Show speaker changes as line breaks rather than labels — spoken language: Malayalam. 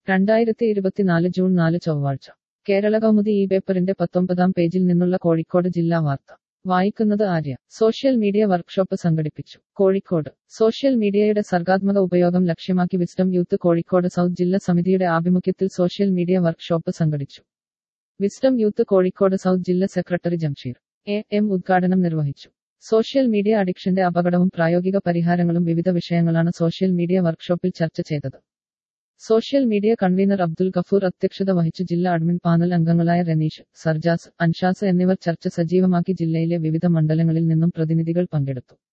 രണ്ടായിരത്തി ഇരുപത്തിനാല് ജൂൺ നാല് ചൊവ്വാഴ്ച കേരള കൗമുദി ഈ പേപ്പറിന്റെ പത്തൊമ്പതാം പേജിൽ നിന്നുള്ള കോഴിക്കോട് ജില്ലാ വാർത്ത വായിക്കുന്നത് ആര്യ സോഷ്യൽ മീഡിയ വർക്ക്ഷോപ്പ് സംഘടിപ്പിച്ചു കോഴിക്കോട് സോഷ്യൽ മീഡിയയുടെ സർഗാത്മക ഉപയോഗം ലക്ഷ്യമാക്കി വിസ്ഡം യൂത്ത് കോഴിക്കോട് സൗത്ത് ജില്ലാ സമിതിയുടെ ആഭിമുഖ്യത്തിൽ സോഷ്യൽ മീഡിയ വർക്ക്ഷോപ്പ് സംഘടിച്ചു വിസ്ഡം യൂത്ത് കോഴിക്കോട് സൗത്ത് ജില്ലാ സെക്രട്ടറി ജംഷീർ എ എം ഉദ്ഘാടനം നിർവഹിച്ചു സോഷ്യൽ മീഡിയ അഡിക്ഷന്റെ അപകടവും പ്രായോഗിക പരിഹാരങ്ങളും വിവിധ വിഷയങ്ങളാണ് സോഷ്യൽ മീഡിയ വർക്ക്ഷോപ്പിൽ ചർച്ച ചെയ്തത് social media convener Abdul Gafoor അധ്യക്ഷത വഹിച്ചു ജില്ലാ അഡ്മിൻ പാനൽ അംഗങ്ങളായ റനീഷ് സർജാസ് അൻഷാസ് എന്നിവർ ചർച്ച സജീവമാക്കി ജില്ലയിലെ വിവിധ മണ്ഡലങ്ങളിൽ നിന്നും പ്രതിനിധികൾ പങ്കെടുത്തു